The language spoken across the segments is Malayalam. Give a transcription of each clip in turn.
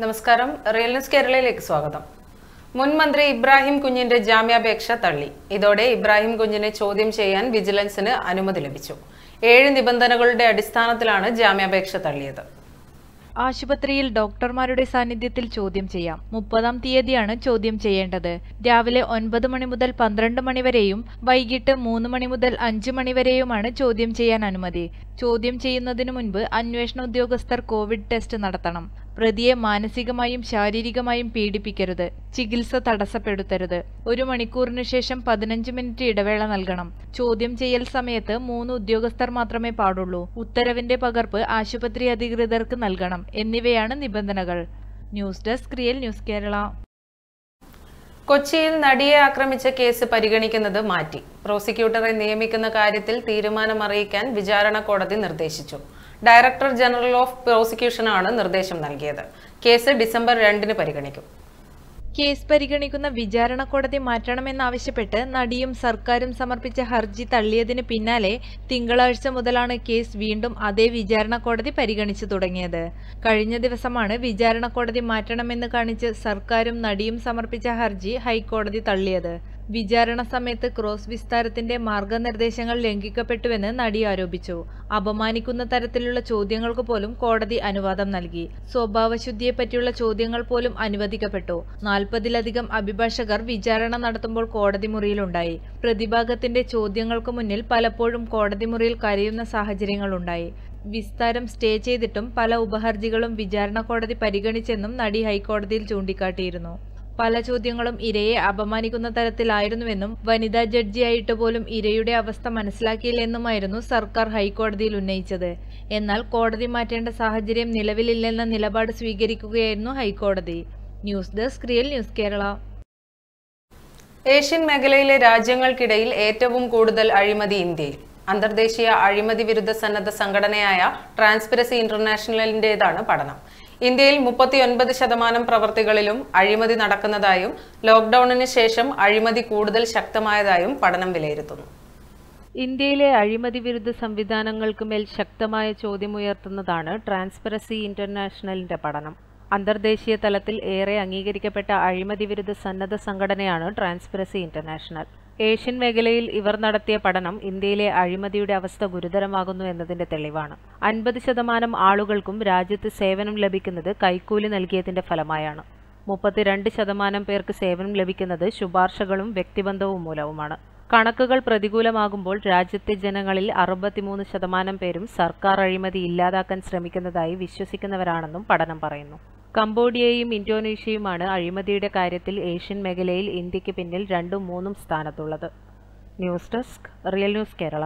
നമസ്കാരം റിയൽ ന്യൂസ് കേരളയിലേക്ക് സ്വാഗതം മുൻ മന്ത്രി ഇബ്രാഹിം കുഞ്ഞിന്റെ ജാമ്യാപേക്ഷ തള്ളി ഇതോടെ ഇബ്രാഹിം കുഞ്ഞിനെ ചോദ്യം ചെയ്യാൻ വിജിലൻസിന് അനുമതി ലഭിച്ചു ഏഴ് നിബന്ധനകളുടെ അടിസ്ഥാനത്തിലാണ് ജാമ്യാപേക്ഷ തള്ളിയത് ആശുപത്രിയിൽ ഡോക്ടർമാരുടെ സാന്നിധ്യത്തിൽ ചോദ്യം ചെയ്യാം മുപ്പതാം തീയതിയാണ് ചോദ്യം ചെയ്യേണ്ടത് രാവിലെ ഒൻപത് മണി മുതൽ പന്ത്രണ്ട് മണി വരെയും വൈകിട്ട് മൂന്ന് മണി മുതൽ അഞ്ച് മണി വരെയുമാണ് ചോദ്യം ചെയ്യാൻ അനുമതി ചോദ്യം ചെയ്യുന്നതിനു മുൻപ് അന്വേഷണ ഉദ്യോഗസ്ഥർ കോവിഡ് ടെസ്റ്റ് നടത്തണം പ്രതിയെ മാനസികമായും ശാരീരികമായും പീഡിപ്പിക്കരുത് ചികിത്സ തടസ്സപ്പെടുത്തരുത് ഒരു മണിക്കൂറിനു ശേഷം പതിനഞ്ച് മിനിറ്റ് ഇടവേള നൽകണം ചോദ്യം ചെയ്യൽ സമയത്ത് മൂന്ന് ഉദ്യോഗസ്ഥർ മാത്രമേ പാടുള്ളൂ ഉത്തരവിന്റെ പകർപ്പ് ആശുപത്രി അധികൃതർക്ക് നൽകണം എന്നിവയാണ് നിബന്ധനകൾ news desk real news Kerala കൊച്ചിയിൽ നടിയെ ആക്രമിച്ച കേസ് പരിഗണിക്കുന്നത് മാറ്റി പ്രോസിക്യൂട്ടറെ നിയമിക്കുന്ന കാര്യത്തിൽ തീരുമാനമറിയിക്കാൻ വിചാരണ കോടതി നിർദ്ദേശിച്ചു ഡയറക്ടർ ജനറൽ ഓഫ് പ്രോസിക്യൂഷനാണ് നിർദ്ദേശം നൽകിയത് കേസ് ഡിസംബർ രണ്ടിന് പരിഗണിക്കും കേസ് പരിഗണിക്കുന്ന വിചാരണ കോടതി മാറ്റണമെന്നാവശ്യപ്പെട്ട് നടിയും സർക്കാരും സമർപ്പിച്ച ഹർജി തള്ളിയതിന് പിന്നാലെ തിങ്കളാഴ്ച മുതലാണ് കേസ് വീണ്ടും അതേ വിചാരണ കോടതി പരിഗണിച്ചു തുടങ്ങിയത് കഴിഞ്ഞ ദിവസമാണ് വിചാരണ കോടതി മാറ്റണമെന്ന് കാണിച്ച് സർക്കാരും നടിയും സമർപ്പിച്ച ഹർജി ഹൈക്കോടതി തള്ളിയത് വിചാരണ സമയത്ത് ക്രോസ് വിസ്താരത്തിന്റെ മാർഗനിർദ്ദേശങ്ങൾ ലംഘിക്കപ്പെട്ടുവെന്ന് നടി ആരോപിച്ചു അപമാനിക്കുന്ന തരത്തിലുള്ള ചോദ്യങ്ങൾക്ക് പോലും കോടതി അനുവാദം നൽകി സ്വഭാവശുദ്ധിയെപ്പറ്റിയുള്ള ചോദ്യങ്ങൾ പോലും അനുവദിക്കപ്പെട്ടു നാൽപ്പതിലധികം അഭിഭാഷകർ വിചാരണ നടത്തുമ്പോൾ കോടതി മുറിയിലുണ്ടായി പ്രതിഭാഗത്തിന്റെ ചോദ്യങ്ങൾക്ക് മുന്നിൽ പലപ്പോഴും കോടതി മുറിയിൽ കരയുന്ന സാഹചര്യങ്ങളുണ്ടായി വിസ്താരം സ്റ്റേ ചെയ്തിട്ടും പല ഉപഹർജികളും വിചാരണ കോടതി പരിഗണിച്ചെന്നും നടി ഹൈക്കോടതിയിൽ ചൂണ്ടിക്കാട്ടിയിരുന്നു പല ചോദ്യങ്ങളും ഇരയെ അപമാനിക്കുന്ന തരത്തിലായിരുന്നുവെന്നും വനിതാ ജഡ്ജിയായിട്ട് പോലും ഇരയുടെ അവസ്ഥ മനസ്സിലാക്കിയില്ലെന്നുമായിരുന്നു സർക്കാർ ഹൈക്കോടതിയിൽ ഉന്നയിച്ചത് എന്നാൽ കോടതി മാറ്റേണ്ട സാഹചര്യം നിലവിലില്ലെന്ന നിലപാട് സ്വീകരിക്കുകയായിരുന്നു ഹൈക്കോടതി news desk real news Kerala Asian മേഖലയിലെ രാജ്യങ്ങൾക്കിടയിൽ ഏറ്റവും കൂടുതൽ അഴിമതി ഇന്ത്യയിൽ അന്തർദേശീയ അഴിമതി വിരുദ്ധ സന്നദ്ധ സംഘടനയായ ട്രാൻസ്പെറസി ഇന്റർനാഷണലിന്റേതാണ് പഠനം ഇന്ത്യയിൽ മുപ്പത്തിയൊൻപത് ശതമാനം പ്രവർത്തികളിലും അഴിമതി നടക്കുന്നതായും ലോക്ഡൌണിന് ശേഷം അഴിമതി കൂടുതൽ ശക്തമായതായും പഠനം വിലയിരുത്തുന്നു ഇന്ത്യയിലെ അഴിമതി വിരുദ്ധ സംവിധാനങ്ങൾക്ക് മേൽ ശക്തമായ ചോദ്യമുയർത്തുന്നതാണ് ട്രാൻസ്പെറസി ഇന്റർനാഷണലിന്റെ പഠനം അന്തർദേശീയ തലത്തിൽ ഏറെ അംഗീകരിക്കപ്പെട്ട അഴിമതി വിരുദ്ധ സന്നദ്ധ സംഘടനയാണ് ട്രാൻസ്പെറസി ഇന്റർനാഷണൽ ഏഷ്യൻ മേഖലയിൽ ഇവർ നടത്തിയ പഠനം ഇന്ത്യയിലെ അഴിമതിയുടെ അവസ്ഥ ഗുരുതരമാകുന്നു എന്നതിന്റെ തെളിവാണ് അൻപത് ശതമാനം ആളുകൾക്കും രാജ്യത്ത് സേവനം ലഭിക്കുന്നത് കൈക്കൂലി നൽകിയതിന്റെ ഫലമായാണ് മുപ്പത്തിരണ്ട് ശതമാനം പേർക്ക് സേവനം ലഭിക്കുന്നത് ശുപാർശകളും വ്യക്തിബന്ധവും മൂലവുമാണ് കണക്കുകൾ പ്രതികൂലമാകുമ്പോൾ രാജ്യത്തെ ജനങ്ങളിൽ അറുപത്തിമൂന്ന് ശതമാനം പേരും സർക്കാർ അഴിമതി ഇല്ലാതാക്കാൻ ശ്രമിക്കുന്നതായി വിശ്വസിക്കുന്നവരാണെന്നും പഠനം പറയുന്നു കംബോഡിയയും ഇന്തോനേഷ്യയുമാണ് അഴിമതിയുടെ കാര്യത്തിൽ ഏഷ്യൻ മേഖലയിൽ ഇന്ത്യക്ക് പിന്നിൽ രണ്ടും മൂന്നും സ്ഥാനത്തുള്ളത് news desk real news Kerala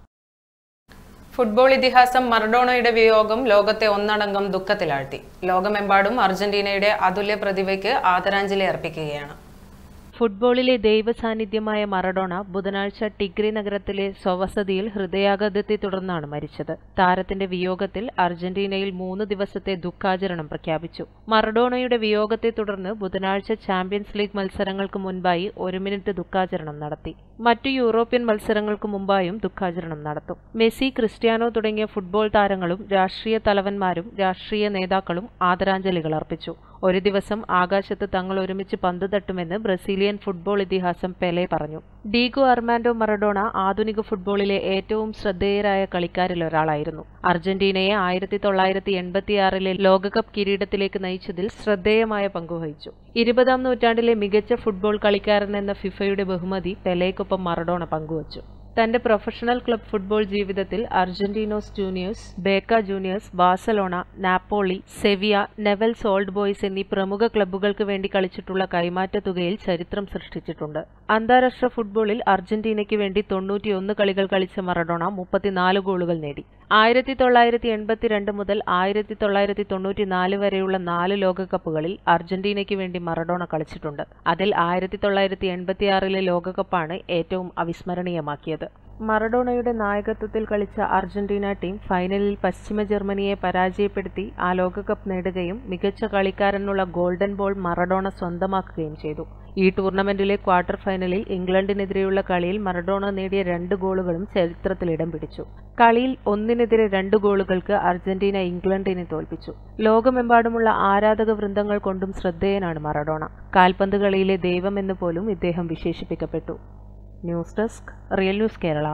football ഇതിഹാസം മറഡോണയുടെ വിയോഗം ലോകത്തെ ഒന്നടങ്കം ദുഃഖത്തിലാഴ്ത്തി ലോകമെമ്പാടും അർജന്റീനയുടെ അതുല്യ പ്രതിഭയ്ക്ക് ആദരാഞ്ജലി അർപ്പിക്കുകയാണ് ഫുട്ബോളിലെ ദൈവ സാന്നിധ്യമായ മറഡോണ ബുധനാഴ്ച ടിഗ്രി നഗരത്തിലെ സ്വവസതിയിൽ ഹൃദയാഘാതത്തെ തുടർന്നാണ് മരിച്ചത് താരത്തിന്റെ വിയോഗത്തിൽ അർജന്റീനയിൽ മൂന്ന് ദിവസത്തെ ദുഃഖാചരണം പ്രഖ്യാപിച്ചു മറഡോണയുടെ വിയോഗത്തെ തുടർന്ന് ബുധനാഴ്ച ചാമ്പ്യൻസ് ലീഗ് മത്സരങ്ങൾക്ക് മുൻപായി ഒരു മിനിറ്റ് ദുഃഖാചരണം നടത്തി മറ്റു യൂറോപ്യൻ മത്സരങ്ങൾക്ക് മുമ്പായും ദുഃഖാചരണം നടത്തും മെസ്സി ക്രിസ്ത്യാനോ തുടങ്ങിയ ഫുട്ബോൾ താരങ്ങളും രാഷ്ട്രീയ തലവന്മാരും രാഷ്ട്രീയ നേതാക്കളും ആദരാഞ്ജലികൾ അർപ്പിച്ചു ഒരു ദിവസം ആകാശത്ത് തങ്ങൾ ഒരുമിച്ച് പന്ത് തട്ടുമെന്ന് ബ്രസീലിയൻ ഫുട്ബോൾ ഇതിഹാസം പെലെ പറഞ്ഞു ഡീഗോ അർമാൻഡോ മറഡോണ ആധുനിക ഫുട്ബോളിലെ ഏറ്റവും ശ്രദ്ധേയരായ കളിക്കാരിൽ ഒരാളായിരുന്നു അർജന്റീനയെ ആയിരത്തി തൊള്ളായിരത്തി എൺപത്തിയാറിലെ ലോകകപ്പ് കിരീടത്തിലേക്ക് നയിച്ചതിൽ ശ്രദ്ധേയമായ പങ്കുവഹിച്ചു ഇരുപതാം നൂറ്റാണ്ടിലെ മികച്ച ഫുട്ബോൾ കളിക്കാരൻ എന്ന ഫിഫയുടെ ബഹുമതി പെലെയ്ക്കൊപ്പം മറഡോണ പങ്കുവച്ചു തന്റെ പ്രൊഫഷണൽ ക്ലബ് ഫുട്ബോൾ ജീവിതത്തിൽ Argentinos Juniors Boca Juniors Barcelona Napoli Sevilla Newell's Old Boys എന്നീ പ്രമുഖ ക്ലബ്ബുകൾക്ക് വേണ്ടി കളിച്ചിട്ടുള്ള കൈമാറ്റ തുകയിൽ ചരിത്രം സൃഷ്ടിച്ചിട്ടുണ്ട് അന്താരാഷ്ട്ര ഫുട്ബോളിൽ അർജന്റീനയ്ക്ക് വേണ്ടി തൊണ്ണൂറ്റിയൊന്ന് കളികൾ കളിച്ച മറഡോണ മുപ്പത്തിനാല് ഗോളുകൾ നേടി ആയിരത്തി തൊള്ളായിരത്തി എൺപത്തിരണ്ട് മുതൽ ആയിരത്തി തൊള്ളായിരത്തി തൊണ്ണൂറ്റിനാല് വരെയുള്ള നാല് ലോകകപ്പുകളിൽ അർജന്റീനയ്ക്ക് വേണ്ടി മറഡോണ കളിച്ചിട്ടുണ്ട് അതിൽ ആയിരത്തി തൊള്ളായിരത്തി എൺപത്തിയാറിലെ ലോകകപ്പാണ് ഏറ്റവും അവിസ്മരണീയമാക്കിയത് മറഡോണയുടെ നായകത്വത്തിൽ കളിച്ച അർജന്റീന ടീം ഫൈനലിൽ പശ്ചിമ ജർമ്മനിയെ പരാജയപ്പെടുത്തി ആ ലോകകപ്പ് നേടുകയും മികച്ച കളിക്കാരനുള്ള ഗോൾഡൻ ബോൾ മറഡോണ സ്വന്തമാക്കുകയും ചെയ്തു ഈ ടൂർണമെന്റിലെ ക്വാർട്ടർ ഫൈനലിൽ ഇംഗ്ലണ്ടിനെതിരെയുള്ള കളിയിൽ മറഡോണ നേടിയ രണ്ട് ഗോളുകളും ചരിത്രത്തിൽ ഇടം പിടിച്ചു കളിയിൽ ഒന്നിനെതിരെ രണ്ട് ഗോളുകൾക്ക് അർജന്റീന ഇംഗ്ലണ്ടിനെ തോൽപ്പിച്ചു ലോകമെമ്പാടുമുള്ള ആരാധക വൃന്ദങ്ങൾ കൊണ്ടും ശ്രദ്ധേയനാണ് മറഡോണ കാൽപന്ത് കളിയിലെ ദൈവമെന്ന് പോലും ഇദ്ദേഹം വിശേഷിപ്പിക്കപ്പെട്ടു news desk real news Kerala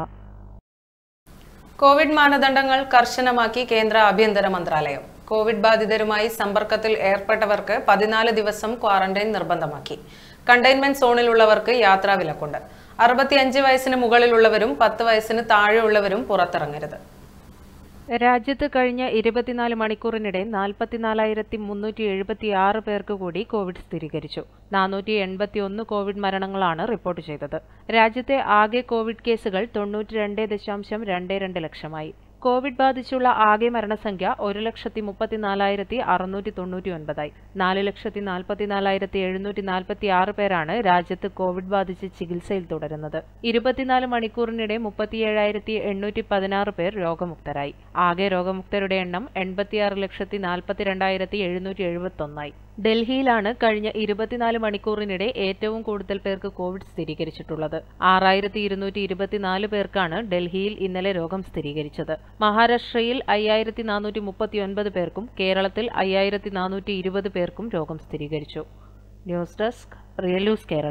Covid മാനദണ്ഡങ്ങൾ കർശനമാക്കി കേന്ദ്ര ആഭ്യന്തര മന്ത്രാലയം കോവിഡ് ബാധിതരുമായി സമ്പർക്കത്തിൽ ഏർപ്പെട്ടവർക്ക് പതിനാല് ദിവസം ക്വാറന്റൈൻ നിർബന്ധമാക്കി കണ്ടെയ്ൻമെന്റ് സോണിലുള്ളവർക്ക് യാത്രാ വിലക്കുണ്ട് അറുപത്തിയഞ്ച് വയസ്സിന് മുകളിലുള്ളവരും പത്ത് വയസ്സിന് താഴെയുള്ളവരും പുറത്തിറങ്ങരുത് രാജ്യത്ത് കഴിഞ്ഞ ഇരുപത്തിനാല് മണിക്കൂറിനിടെ നാൽപ്പത്തിനാലായിരത്തി മുന്നൂറ്റി എഴുപത്തി ആറ് പേർക്ക് കൂടി കോവിഡ് സ്ഥിരീകരിച്ചു നാനൂറ്റി എൺപത്തി ഒന്ന് കോവിഡ് മരണങ്ങളാണ് റിപ്പോർട്ട് ചെയ്തത് രാജ്യത്തെ ആകെ കോവിഡ് കേസുകൾ തൊണ്ണൂറ്റി രണ്ട് ദശാംശം രണ്ട് രണ്ട് ലക്ഷമായി കോവിഡ് ബാധിച്ചുള്ള ആകെ മരണസംഖ്യ ഒരു ലക്ഷത്തി മുപ്പത്തിനാലായിരത്തി അറുന്നൂറ്റി തൊണ്ണൂറ്റി ഒൻപതായി നാല് ലക്ഷത്തി നാൽപ്പത്തിനാലായിരത്തി എഴുന്നൂറ്റി നാൽപ്പത്തി ആറ് പേരാണ് രാജ്യത്ത് കോവിഡ് ബാധിച്ച് ചികിത്സയിൽ തുടരുന്നത് ഇരുപത്തിനാല് മണിക്കൂറിനിടെ മുപ്പത്തിയേഴായിരത്തി എണ്ണൂറ്റി പതിനാറ് പേർ രോഗമുക്തരായി ആകെ രോഗമുക്തരുടെ എണ്ണം എൺപത്തിയാറ് ലക്ഷത്തി നാൽപ്പത്തിരണ്ടായിരത്തി എഴുന്നൂറ്റി എഴുപത്തൊന്നായി ഡൽഹിയിലാണ് കഴിഞ്ഞ ഇരുപത്തിനാല് മണിക്കൂറിനിടെ ഏറ്റവും കൂടുതൽ പേർക്ക് കോവിഡ് സ്ഥിരീകരിച്ചിട്ടുള്ളത് ആറായിരത്തി ഇരുന്നൂറ്റി ഇരുപത്തിനാല് പേർക്കാണ് ഡൽഹിയിൽ ഇന്നലെ രോഗം സ്ഥിരീകരിച്ചത് മഹാരാഷ്ട്രയിൽ അയ്യായിരത്തി നാനൂറ്റി മുപ്പത്തിയൊൻപത് പേർക്കും കേരളത്തിൽ അയ്യായിരത്തി നാനൂറ്റി ഇരുപത് പേർക്കും രോഗം സ്ഥിരീകരിച്ചു news desk real news Kerala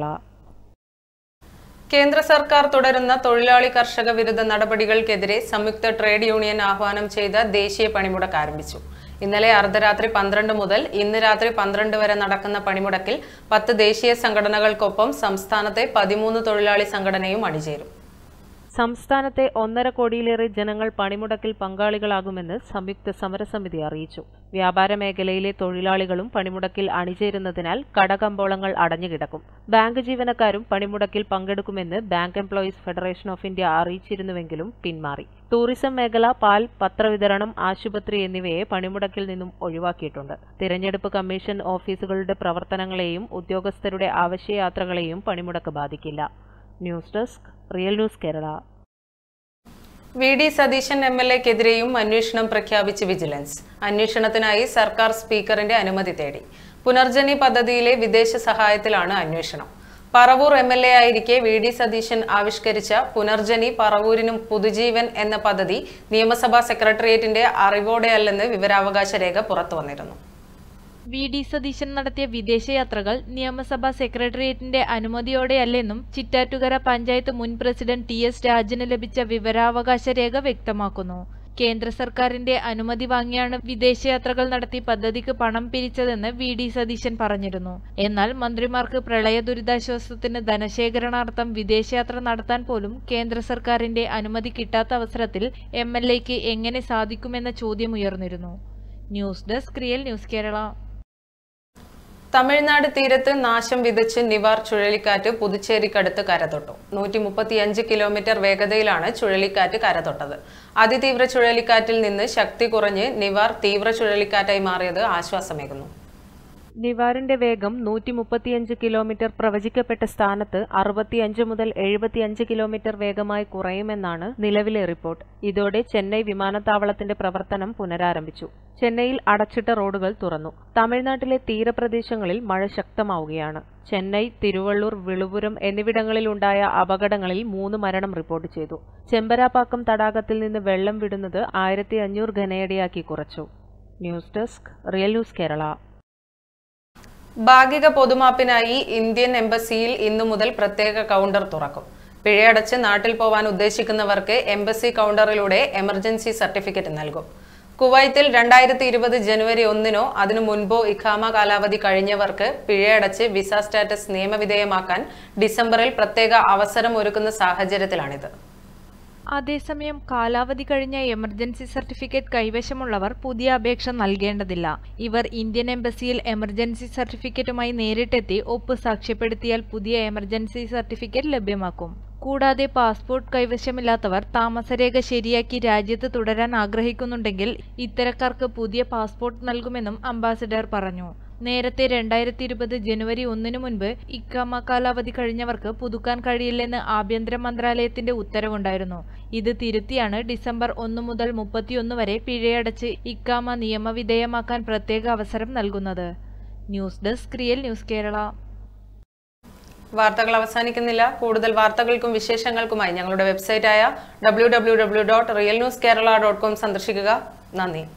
കേന്ദ്ര സർക്കാർ തുടരുന്ന തൊഴിലാളി കർഷക വിരുദ്ധ നടപടികൾക്കെതിരെ സംയുക്ത ട്രേഡ് യൂണിയൻ ആഹ്വാനം ചെയ്ത ദേശീയ പണിമുടക്ക് ആരംഭിച്ചു ഇന്നലെ അർദ്ധരാത്രി പന്ത്രണ്ട് മുതൽ ഇന്ന് രാത്രി പന്ത്രണ്ട് വരെ നടക്കുന്ന പണിമുടക്കിൽ പത്ത് ദേശീയ സംഘടനകൾക്കൊപ്പം സംസ്ഥാനത്തെ പതിമൂന്ന് തൊഴിലാളി സംഘടനയും അണിചേരും സംസ്ഥാനത്തെ ഒന്നര കോടിയിലേറെ ജനങ്ങൾ പണിമുടക്കിൽ പങ്കാളികളാകുമെന്ന് സംയുക്ത സമരസമിതി അറിയിച്ചു വ്യാപാര മേഖലയിലെ തൊഴിലാളികളും പണിമുടക്കിൽ അണിചേരുന്നതിനാൽ കടകമ്പോളങ്ങൾ അടഞ്ഞുകിടക്കും ബാങ്ക് ജീവനക്കാരും പണിമുടക്കിൽ പങ്കെടുക്കുമെന്ന് bank employees federation of India അറിയിച്ചിരുന്നുവെങ്കിലും പിന്മാറി ടൂറിസം മേഖല പാൽ പത്രവിതരണം ആശുപത്രി എന്നിവയെ പണിമുടക്കിൽ നിന്നും ഒഴിവാക്കിയിട്ടുണ്ട് തിരഞ്ഞെടുപ്പ് കമ്മീഷൻ ഓഫീസുകളുടെ പ്രവർത്തനങ്ങളെയും ഉദ്യോഗസ്ഥരുടെ ആവശ്യയാത്രകളെയും പണിമുടക്ക് ബാധിക്കില്ല news desk real news Kerala V D Satheesan M L എക്കെതിരെയും അന്വേഷണം പ്രഖ്യാപിച്ച് വിജിലൻസ് അന്വേഷണത്തിനായി സർക്കാർ സ്പീക്കറിന്റെ അനുമതി തേടി പുനർജനി പദ്ധതിയിലെ വിദേശ സഹായത്തിലാണ് അന്വേഷണം പറവൂർ എം എൽ എ ആയിരിക്കെ വി ഡി സതീശൻ ആവിഷ്കരിച്ച പുനർജനി പറവൂരിനും പുതുജീവൻ എന്ന പദ്ധതി നിയമസഭാ സെക്രട്ടേറിയറ്റിന്റെ അറിവോടെയല്ലെന്ന് വിവരാവകാശ രേഖ പുറത്തുവന്നിരുന്നു വി ഡി സതീശൻ നടത്തിയ വിദേശയാത്രകൾ നിയമസഭാ സെക്രട്ടേറിയറ്റിന്റെ അനുമതിയോടെയല്ലെന്നും ചിറ്റാറ്റുകര പഞ്ചായത്ത് മുൻ പ്രസിഡന്റ് ടി എസ് രാജന് ലഭിച്ച വിവരാവകാശ രേഖ വ്യക്തമാക്കുന്നു കേന്ദ്ര സർക്കാരിന്റെ അനുമതി വാങ്ങിയാണ് വിദേശയാത്രകൾ നടത്തി പദ്ധതിക്ക് പണം പിരിച്ചതെന്ന് വി ഡി സതീശൻ പറഞ്ഞിരുന്നു എന്നാൽ മന്ത്രിമാർക്ക് പ്രളയ ദുരിതാശ്വാസത്തിന് ധനശേഖരണാർത്ഥം വിദേശയാത്ര നടത്താൻ പോലും കേന്ദ്ര സർക്കാരിന്റെ അനുമതി കിട്ടാത്ത അവസരത്തിൽ എം എൽ എക്ക് എങ്ങനെ സാധിക്കുമെന്ന ചോദ്യം ഉയർന്നിരുന്നു news desk real news Kerala Tamil Nadu തീരത്ത് നാശം വിതച്ച് നിവാർ ചുഴലിക്കാറ്റ് പുതുച്ചേരിക്കടുത്ത് കരതൊട്ടു നൂറ്റി മുപ്പത്തിയഞ്ച് കിലോമീറ്റർ വേഗതയിലാണ് ചുഴലിക്കാറ്റ് കരതൊട്ടത് അതിതീവ്ര ചുഴലിക്കാറ്റിൽ നിന്ന് ശക്തി കുറഞ്ഞ് നിവാർ തീവ്ര ചുഴലിക്കാറ്റായി മാറിയത് ആശ്വാസമേകുന്നു നിവാറിന്റെ വേഗം നൂറ്റി മുപ്പത്തിയഞ്ച് കിലോമീറ്റർ പ്രവചിക്കപ്പെട്ട സ്ഥാനത്ത് അറുപത്തിയഞ്ച് മുതൽ എഴുപത്തിയഞ്ച് കിലോമീറ്റർ വേഗമായി കുറയുമെന്നാണ് നിലവിലെ റിപ്പോർട്ട് ഇതോടെ ചെന്നൈ വിമാനത്താവളത്തിന്റെ പ്രവർത്തനം പുനരാരംഭിച്ചു ചെന്നൈയിൽ അടച്ചിട്ട റോഡുകൾ തുറന്നു തമിഴ്നാട്ടിലെ തീരപ്രദേശങ്ങളിൽ മഴ ശക്തമാവുകയാണ് ചെന്നൈ തിരുവള്ളൂർ വിളുപുരം എന്നിവിടങ്ങളിലുണ്ടായ അപകടങ്ങളിൽ മൂന്ന് മരണം റിപ്പോർട്ട് ചെയ്തു ചെമ്പരാപ്പാക്കം തടാകത്തിൽ നിന്ന് വെള്ളം വിടുന്നത് ആയിരത്തി അഞ്ഞൂറ് ഘനയടിയാക്കി കുറച്ചു news desk real news Kerala ഭാഗിക പൊതുമാപ്പിനായി ഇന്ത്യൻ എംബസിയിൽ ഇന്നു മുതൽ പ്രത്യേക കൗണ്ടർ തുറക്കും പിഴയടച്ച് നാട്ടിൽ പോവാൻ ഉദ്ദേശിക്കുന്നവർക്ക് എംബസി കൗണ്ടറിലൂടെ എമർജൻസി സർട്ടിഫിക്കറ്റ് നൽകും കുവൈത്തിൽ രണ്ടായിരത്തി ഇരുപത് ജനുവരി ഒന്നിനോ അതിനു മുൻപോ ഇഖാമ കാലാവധി കഴിഞ്ഞവർക്ക് പിഴയടച്ച് വിസ സ്റ്റാറ്റസ് നിയമവിധേയമാക്കാൻ ഡിസംബറിൽ പ്രത്യേക അവസരം ഒരുക്കുന്ന സാഹചര്യത്തിലാണിത് അതേസമയം കാലാവധി കഴിഞ്ഞ എമർജൻസി സർട്ടിഫിക്കറ്റ് കൈവശമുള്ളവർ പുതിയ അപേക്ഷ നൽകേണ്ടതില്ല ഇവർ ഇന്ത്യൻ എംബസിയിൽ എമർജൻസി സർട്ടിഫിക്കറ്റുമായി നേരിട്ടെത്തി ഒപ്പ് സാക്ഷ്യപ്പെടുത്തിയാൽ പുതിയ എമർജൻസി സർട്ടിഫിക്കറ്റ് ലഭ്യമാക്കും കൂടാതെ പാസ്പോർട്ട് കൈവശമില്ലാത്തവർ താമസരേഖ ശരിയാക്കി രാജ്യത്ത് തുടരാൻ ആഗ്രഹിക്കുന്നുണ്ടെങ്കിൽ ഇത്തരക്കാർക്ക് പുതിയ പാസ്പോർട്ട് നൽകുമെന്നും അംബാസിഡർ പറഞ്ഞു നേരത്തെ രണ്ടായിരത്തി ഇരുപത് ജനുവരി ഒന്നിനു മുൻപ് ഇക്കാമ കാലാവധി കഴിഞ്ഞവർക്ക് പുതുക്കാൻ കഴിയില്ലെന്ന് ആഭ്യന്തര മന്ത്രാലയത്തിന്റെ ഉത്തരവുണ്ടായിരുന്നു ഇത് തിരുത്തിയാണ് ഡിസംബർ ഒന്ന് മുതൽ മുപ്പത്തിയൊന്ന് വരെ പിഴയടച്ച് ഇക്കാമ നിയമവിധേയമാക്കാൻ പ്രത്യേക അവസരം നൽകുന്നത് news desk real news Kerala വാർത്തകൾ അവസാനിക്കുന്നില്ല കൂടുതൽ വാർത്തകൾക്കും വിശേഷങ്ങൾക്കുമായി ഞങ്ങളുടെ വെബ്സൈറ്റായ W W W dot real news Kerala dot com സന്ദർശിക്കുക നന്ദി